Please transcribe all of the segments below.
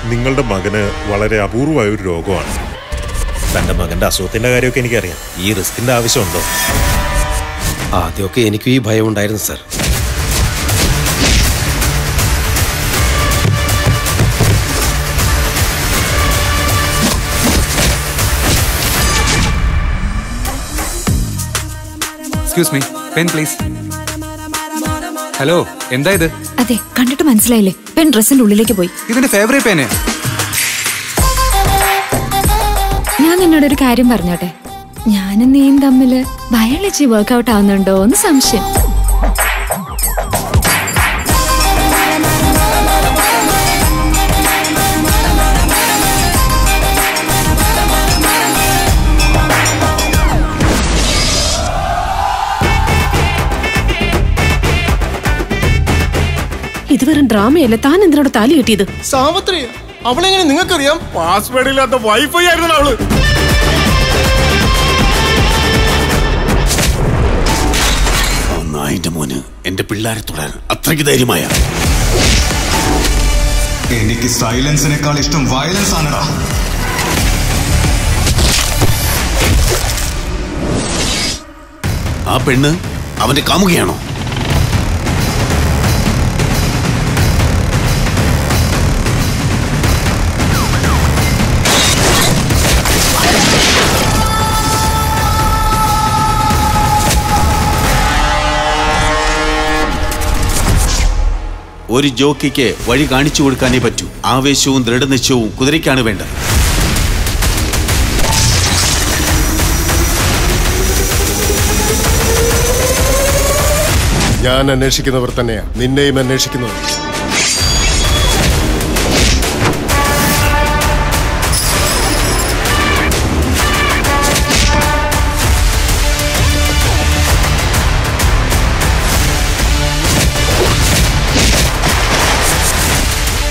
നിങ്ങളുടെ മകന് വളരെ അപൂർവമായ ഒരു രോഗമാണ് തന്റെ മകന്റെ അസുഖത്തിന്റെ കാര്യമൊക്കെ എനിക്കറിയാം ഈ റിസ്കിന്റെ ആവശ്യമുണ്ടോ ആദ്യമൊക്കെ എനിക്കും ഈ ഭയം ഉണ്ടായിരുന്നു sir excuse me pen please hello എന്താ ഇത് അതെ കണ്ടിട്ട് മനസ്സിലായില്ലേ പെൺ ഡ്രസ്സിന്റെ ഉള്ളിലേക്ക് പോയി ഇതിന്റെ ഫേവറേറ്റ് പേന് ഞാൻ നിന്നോട് ഒരു കാര്യം പറഞ്ഞോട്ടെ ഞാനും നീയും തമ്മില് ബയോളജി വർക്ക്ഔട്ട് ആവുന്നുണ്ടോ എന്ന് സംശയം ഇത് വെറും ഡ്രാമയല്ല താൻ എന്തിനോട് താലി കെട്ടിയത് സാവത്രി അവളെങ്ങനെ നിങ്ങൾക്കറിയാം പാസ്വേഡ് ഇല്ലാത്ത വൈഫൈ ആയിരുന്നു അവള് നായിന്റെ മോന് എന്റെ പിള്ളേരെ തൊടാൻ അത്രയ്ക്ക് ധൈര്യമായ എനിക്ക് സൈലൻസിനേക്കാൾ ഇഷ്ടം വയലൻസ് ആണടാ ആ പെണ്ണ് അവന്റെ കാമുകയാണോ ഒരു ജോക്കിക്ക് വഴി കാണിച്ചു കൊടുക്കാനേ പറ്റൂ ആവേശവും ദൃഢനിശ്ചയവും കുതിരയ്ക്കാണ് വേണ്ടത് ഞാൻ അന്വേഷിക്കുന്നവർ തന്നെയാ നിന്നെയും അന്വേഷിക്കുന്നത്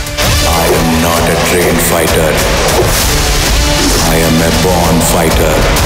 I am not a trained fighter. I am a born fighter.